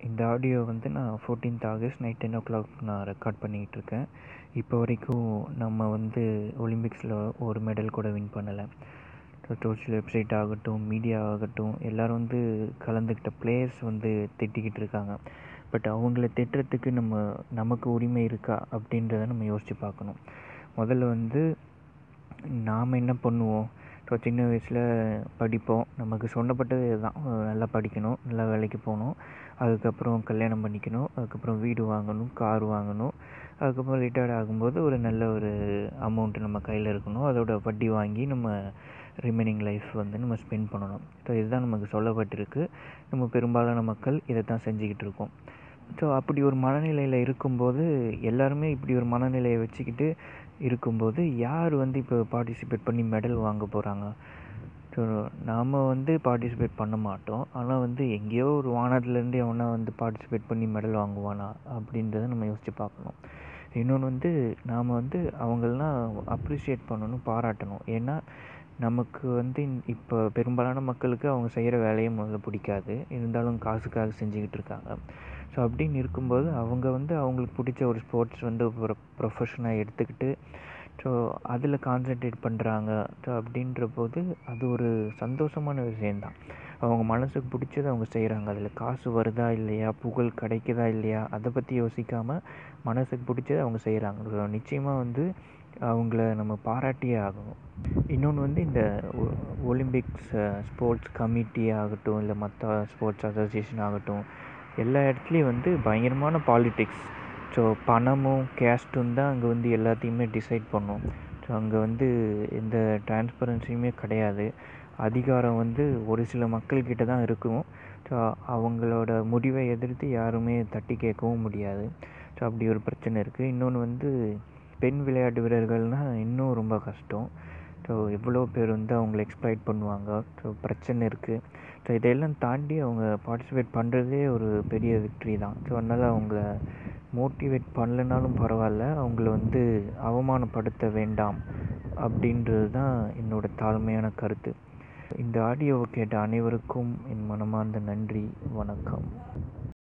இந்த ஆடியோ வந்து நான் fourteenth August night ten o'clock நான் ரெக்கார்ட் பண்ணிக்கிட்டு இருக்கேன் இப்போ வரைக்கும் நம்ம வந்து ஒலிம்பிக்ஸில் ஒரு மெடல் கூட வின் பண்ணலை சோஷியல் வெப்சைட் ஆகட்டும் மீடியா ஆகட்டும் எல்லோரும் வந்து கலந்துக்கிட்ட பிளேயர்ஸ் வந்து திட்டிக்கிட்டு இருக்காங்க பட் அவங்கள திட்டுறதுக்கு நம்ம நமக்கு உரிமை இருக்கா அப்படின்றத நம்ம யோசித்து பார்க்கணும் முதல்ல வந்து நாம் என்ன பண்ணுவோம் ஸோ சின்ன வயசில் படிப்போம் நமக்கு சொன்னப்பட்டது இதுதான் நல்லா படிக்கணும் நல்லா வேலைக்கு போகணும் அதுக்கப்புறம் கல்யாணம் பண்ணிக்கணும் அதுக்கப்புறம் வீடு வாங்கணும் கார் வாங்கணும் அதுக்கப்புறம் ரிட்டையர்ட் ஆகும்போது ஒரு நல்ல ஒரு அமௌண்ட்டு நம்ம கையில் இருக்கணும் அதோட வட்டி வாங்கி நம்ம ரிமைனிங் லைஃப் வந்து நம்ம ஸ்பெண்ட் பண்ணணும் ஸோ இதுதான் நமக்கு சொல்லப்பட்டிருக்கு நம்ம பெரும்பாலான மக்கள் இதை தான் செஞ்சுக்கிட்டு இருக்கோம் ஸோ அப்படி ஒரு மனநிலையில் இருக்கும்போது எல்லாருமே இப்படி ஒரு மனநிலையை வச்சுக்கிட்டு இருக்கும்போது யார் வந்து இப்போ பார்ட்டிசிபேட் பண்ணி மெடல் வாங்க போகிறாங்க ஸோ நாம் வந்து பார்ட்டிசிபேட் பண்ண மாட்டோம் ஆனால் வந்து எங்கேயோ ஒரு வானத்துலேருந்து எவனா வந்து பார்ட்டிசிபேட் பண்ணி மெடல் வாங்குவானா அப்படின்றத நம்ம யோசித்து பார்க்கணும் இன்னொன்று வந்து நாம் வந்து அவங்களெலாம் அப்ரிஷியேட் பண்ணணும் பாராட்டணும் ஏன்னா நமக்கு வந்து இப்போ பெரும்பாலான மக்களுக்கு அவங்க செய்கிற வேலையை முதல்ல பிடிக்காது இருந்தாலும் காசுக்காக செஞ்சுக்கிட்டு இருக்காங்க ஸோ அப்படின்னு இருக்கும்போது அவங்க வந்து அவங்களுக்கு பிடிச்ச ஒரு ஸ்போர்ட்ஸ் வந்து ஒரு ப்ரொஃபஷனாக எடுத்துக்கிட்டு ஸோ அதில் கான்சென்ட்ரேட் பண்ணுறாங்க ஸோ அப்படின்ற போது அது ஒரு சந்தோஷமான விஷயந்தான் அவங்க மனசுக்கு பிடிச்சதை அவங்க செய்கிறாங்க அதில் காசு வருதா இல்லையா புகழ் கிடைக்குதா இல்லையா அதை பற்றி யோசிக்காமல் மனசுக்கு பிடிச்சதை அவங்க செய்கிறாங்க நிச்சயமாக வந்து அவங்கள நம்ம பாராட்டியே ஆகணும் இன்னொன்று வந்து இந்த ஒலிம்பிக்ஸ் ஸ்போர்ட்ஸ் கமிட்டி ஆகட்டும் இல்லை மற்ற ஸ்போர்ட்ஸ் அசோசியேஷன் ஆகட்டும் எல்லா இடத்துலையும் வந்து பயங்கரமான பாலிடிக்ஸ் ஸோ பணமும் கேஸ்ட்டும் தான் அங்கே வந்து எல்லாத்தையுமே டிசைட் பண்ணும் ஸோ அங்கே வந்து எந்த டிரான்ஸ்பரன்சியுமே கிடையாது அதிகாரம் வந்து ஒரு சில மக்கள்கிட்ட தான் இருக்கும் ஸோ அவங்களோட முடிவை எதிர்த்து யாருமே தட்டி கேட்கவும் முடியாது ஸோ அப்படி ஒரு பிரச்சனை இருக்குது இன்னொன்று வந்து பெண் விளையாட்டு வீரர்கள்னால் இன்னும் ரொம்ப கஷ்டம் ஸோ எவ்வளோ பேர் வந்து அவங்கள எக்ஸ்ப்ளாய்ட் பண்ணுவாங்க ஸோ பிரச்சனை இருக்குது ஸோ இதையெல்லாம் தாண்டி அவங்க பார்ட்டிசிபேட் பண்ணுறதே ஒரு பெரிய விக்ட்ரி தான் ஸோ அதனால் அவங்கள மோட்டிவேட் பண்ணலனாலும் பரவாயில்ல அவங்கள வந்து அவமானப்படுத்த வேண்டாம் அப்படின்றது தான் என்னோடய தாழ்மையான கருத்து இந்த ஆடியோவை கேட்ட அனைவருக்கும் என் மனமார்ந்த நன்றி வணக்கம்